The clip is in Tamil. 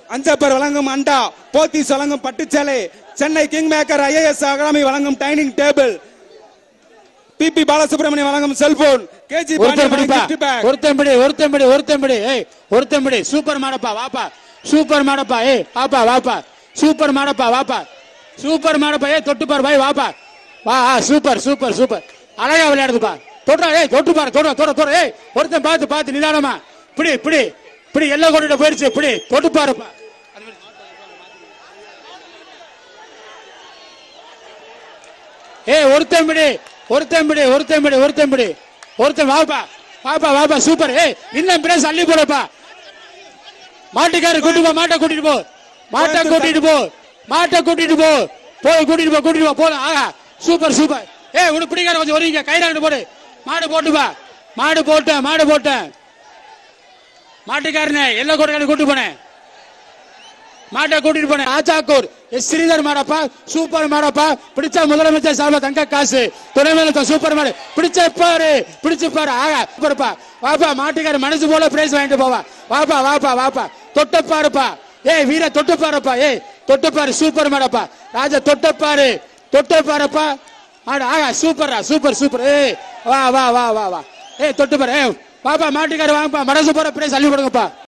அஞ்சப்பர் வழங்கும் அண்டா போத்தீஸ் வழங்கும் பட்டுச்சேலை Chennai king maker IAS academy வழங்கும் டைனிங் டேபிள் பிபி பாலசுப்ரமணியம் வழங்கும் செல்போன் கேஜி ஒருத்தன் பிடிப்பா ஒருத்தன் பிடி ஒருத்தன் பிடி ஒருத்தன் பிடி ஏய் ஒருத்தன் பிடி சூப்பர் மாடப்பா வாப்பா சூப்பர் மாடப்பா ஏய் வாப்பா வாப்பா சூப்பர் மாடப்பா வாப்பா சூப்பர் மாடப்பா ஏய் தொட்டு பாரு பாய் வாப்பா வா ஆ, சூப்பர் சூப்பர் சூப்பர் அழகா விளையாடுதுப்பா தொட்டா ஏய் தொட்டு பாரு தொட தொட தொட ஏய் ஒருத்தன் பார்த்து பார்த்து நிதானமா பிடி பிடி பிடி எல்லாம் கொண்டுட்டு போயிருச்சு பிடி தொட்டு பாருப்பா ஏய் ஒருத்தன் பிடி ஒருத்தன் பிடி ஒருத்தன் பிடி ஒருத்தன் பிடி ஒருத்தன் வாப்பா வாப்பா வாப்பா சூப்பர் ஏய் இன்னும் பிரேஸ் அள்ளி போடப்பா மாட்டுக்காரு கூட்டிட்டு போ மாட்டை கூட்டிட்டு போ மாட்டை கூட்டிட்டு போ மாட்டை கூட்டிட்டு போ போய் கூட்டிட்டு போ கூட்டிட்டு போ போலாம் ஆஹா சூப்பர் சூப்பர் ஏய் உனக்கு பிடிக்காத கொஞ்சம் ஒரீங்க கயிறாண்டு போடு மாடு போட்டு பா மாடு போட்டேன் மாடு போட்டேன் மாட்டுக்காரனே எல்லா கோட்டைக்காரன் கூட்டு போனேன் மாட்டை கூட்டிட்டு போனேன் ஆச்சாக்கூர் எஸ் ஸ்ரீதர் மாடப்பா சூப்பர் மாடப்பா பிடிச்ச முதலமைச்சர் சார்பா தங்க காசு துணை மேலத்த சூப்பர் மாடு பிடிச்ச பாரு பிடிச்சு பாரு ஆகா சூப்பர்ப்பா வாப்பா மாட்டுக்கார மனசு போல பிரைஸ் வாங்கிட்டு போவா வாப்பா வாப்பா வாப்பா தொட்ட பாருப்பா ஏய் வீர தொட்டு பாருப்பா ஏய் தொட்டு பாரு சூப்பர் மாடப்பா ராஜா தொட்ட பாரு தொட்ட பாருப்பா மாடு ஆகா சூப்பர்ரா சூப்பர் சூப்பர் ஏய் வா வா வா வா வா ஏய் தொட்டு பாரு ஏய் பாப்பா மாட்டுக்கார வாங்கப்பா மனசு போற பிரைஸ் அள்ளி கொடுங்கப்பா